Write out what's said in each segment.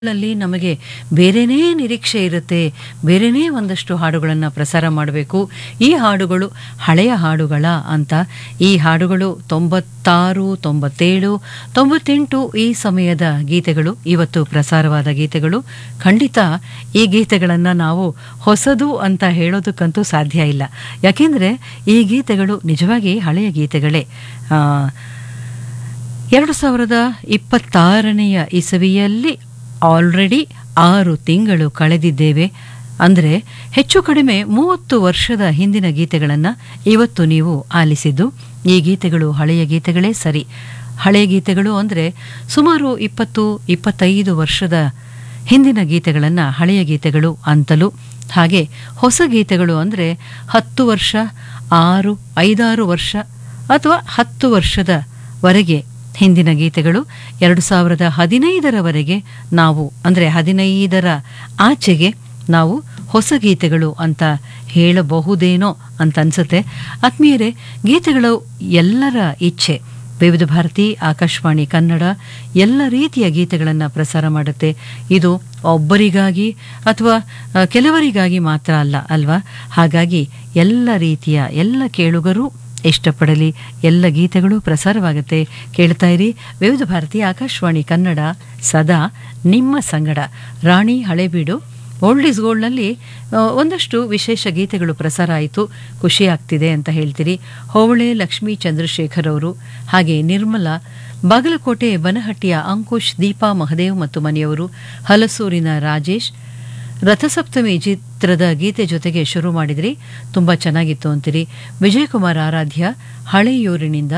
ಗಳಲ್ಲಿ ನಮಗೆ ಬೇರೆನೇ ನಿರೀಕ್ಷೆ ಇರುತ್ತೆ ಬೇರೆನೇ ಒಂದಷ್ಟು ಹಾಡುಗಳನ್ನು ಪ್ರಸಾರ ಮಾಡಬೇಕು ಈ ಹಾಡುಗಳು ಹಳೆಯ ಹಾಡುಗಳ ಅಂತ ಈ ಹಾಡುಗಳು ತೊಂಬತ್ತಾರು ತೊಂಬತ್ತೇಳು ತೊಂಬತ್ತೆಂಟು ಈ ಸಮಯದ ಗೀತೆಗಳು ಇವತ್ತು ಪ್ರಸಾರವಾದ ಗೀತೆಗಳು ಖಂಡಿತ ಈ ಗೀತೆಗಳನ್ನು ನಾವು ಹೊಸದು ಅಂತ ಹೇಳೋದಕ್ಕಂತೂ ಸಾಧ್ಯ ಇಲ್ಲ ಯಾಕೆಂದರೆ ಈ ಗೀತೆಗಳು ನಿಜವಾಗಿ ಹಳೆಯ ಗೀತೆಗಳೇ ಆ, ಎರಡು ಸಾವಿರದ ಇಪ್ಪತ್ತಾರನೆಯ ಇಸವಿಯಲ್ಲಿ ಆಲ್ರೆಡಿ ಆರು ತಿಂಗಳು ಕಳೆದಿದ್ದೇವೆ ಅಂದರೆ ಹೆಚ್ಚು ಕಡಿಮೆ ಮೂವತ್ತು ವರ್ಷದ ಹಿಂದಿನ ಗೀತೆಗಳನ್ನು ಇವತ್ತು ನೀವು ಆಲಿಸಿದ್ದು ಈ ಗೀತೆಗಳು ಹಳೆಯ ಗೀತೆಗಳೇ ಸರಿ ಹಳೆಯ ಗೀತೆಗಳು ಅಂದರೆ ಸುಮಾರು ಇಪ್ಪತ್ತು ಇಪ್ಪತ್ತೈದು ವರ್ಷದ ಹಿಂದಿನ ಗೀತೆಗಳನ್ನು ಹಳೆಯ ಗೀತೆಗಳು ಅಂತಲೂ ಹಾಗೆ ಹೊಸ ಗೀತೆಗಳು ಅಂದರೆ ಹತ್ತು ವರ್ಷ ಆರು ಐದಾರು ವರ್ಷ ಅಥವಾ ಹತ್ತು ವರ್ಷದವರೆಗೆ ಹಿಂದಿನ ಗೀತೆಗಳು ಎರಡು ಸಾವಿರದ ಹದಿನೈದರವರೆಗೆ ನಾವು ಅಂದರೆ ಹದಿನೈದರ ಆಚೆಗೆ ನಾವು ಹೊಸ ಗೀತೆಗಳು ಅಂತ ಹೇಳಬಹುದೇನೋ ಅಂತ ಅನ್ಸುತ್ತೆ ಆತ್ಮೀಯರೇ ಗೀತೆಗಳು ಎಲ್ಲರ ಇಚ್ಛೆ ವಿವಿಧ ಭಾರತಿ ಆಕಾಶವಾಣಿ ಕನ್ನಡ ಎಲ್ಲ ರೀತಿಯ ಗೀತೆಗಳನ್ನು ಪ್ರಸಾರ ಮಾಡುತ್ತೆ ಇದು ಒಬ್ಬರಿಗಾಗಿ ಅಥವಾ ಆ, ಕೆಲವರಿಗಾಗಿ ಮಾತ್ರ ಅಲ್ಲ ಅಲ್ವಾ ಹಾಗಾಗಿ ಎಲ್ಲ ರೀತಿಯ ಎಲ್ಲ ಕೇಳುಗರು ಇಷ್ಟಪಡಲಿ ಎಲ್ಲ ಗೀತೆಗಳು ಪ್ರಸಾರವಾಗುತ್ತೆ ಕೇಳ್ತಾ ಇರಿ ವಿವಿಧ ಭಾರತಿ ಆಕಾಶವಾಣಿ ಕನ್ನಡ ಸದಾ ನಿಮ್ಮ ಸಂಗಡ ರಾಣಿ ಹಳೇಬೀಡು ಓಲ್ಡ್ ಇಸ್ ಗೋಲ್ಡ್ನಲ್ಲಿ ಆ, ಒಂದಷ್ಟು ವಿಶೇಷ ಗೀತೆಗಳು ಪ್ರಸಾರ ಆಯಿತು ಖುಷಿ ಆಗ್ತಿದೆ ಅಂತ ಹೇಳ್ತೀರಿ ಹೋವಳೆ ಲಕ್ಷ್ಮೀ ಚಂದ್ರಶೇಖರ್ ಅವರು ಹಾಗೆ ನಿರ್ಮಲಾ ಬಾಗಲಕೋಟೆ ಬನಹಟ್ಟಿಯ ಅಂಕುಶ್ ದೀಪಾ ಮಹದೇವ್ ಮತ್ತು ಮನೆಯವರು ಹಲಸೂರಿನ ರಾಜೇಶ್ ರಥಸಪ್ತಮಿ ಚಿತ್ರದ ಗೀತೆ ಜೊತೆಗೆ ಶುರು ಮಾಡಿದ್ರಿ ತುಂಬಾ ಚೆನ್ನಾಗಿತ್ತು ಅಂತೀರಿ ವಿಜಯಕುಮಾರ್ ಆರಾಧ್ಯ ಹಳೆಯೂರಿನಿಂದ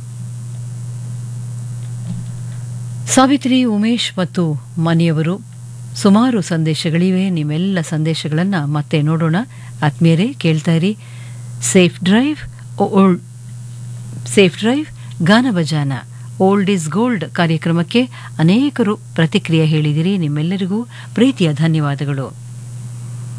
ಸಾವಿತ್ರಿ ಉಮೇಶ್ ಮತ್ತು ಮನೆಯವರು ಸುಮಾರು ಸಂದೇಶಗಳಿವೆ ನಿಮ್ಮೆಲ್ಲ ಸಂದೇಶಗಳನ್ನು ಮತ್ತೆ ನೋಡೋಣ ಆತ್ಮೀಯರೇ ಕೇಳ್ತಾ ಇರಿ safe drive old safe drive ಗಾನ ಬಜಾನ ಓಲ್ಡ್ ಇಸ್ ಗೋಲ್ಡ್ ಕಾರ್ಯಕ್ರಮಕ್ಕೆ ಅನೇಕರು ಪ್ರತಿಕ್ರಿಯೆ ಹೇಳಿದಿರಿ ನಿಮ್ಮೆಲ್ಲರಿಗೂ ಪ್ರೀತಿಯ ಧನ್ಯವಾದಗಳು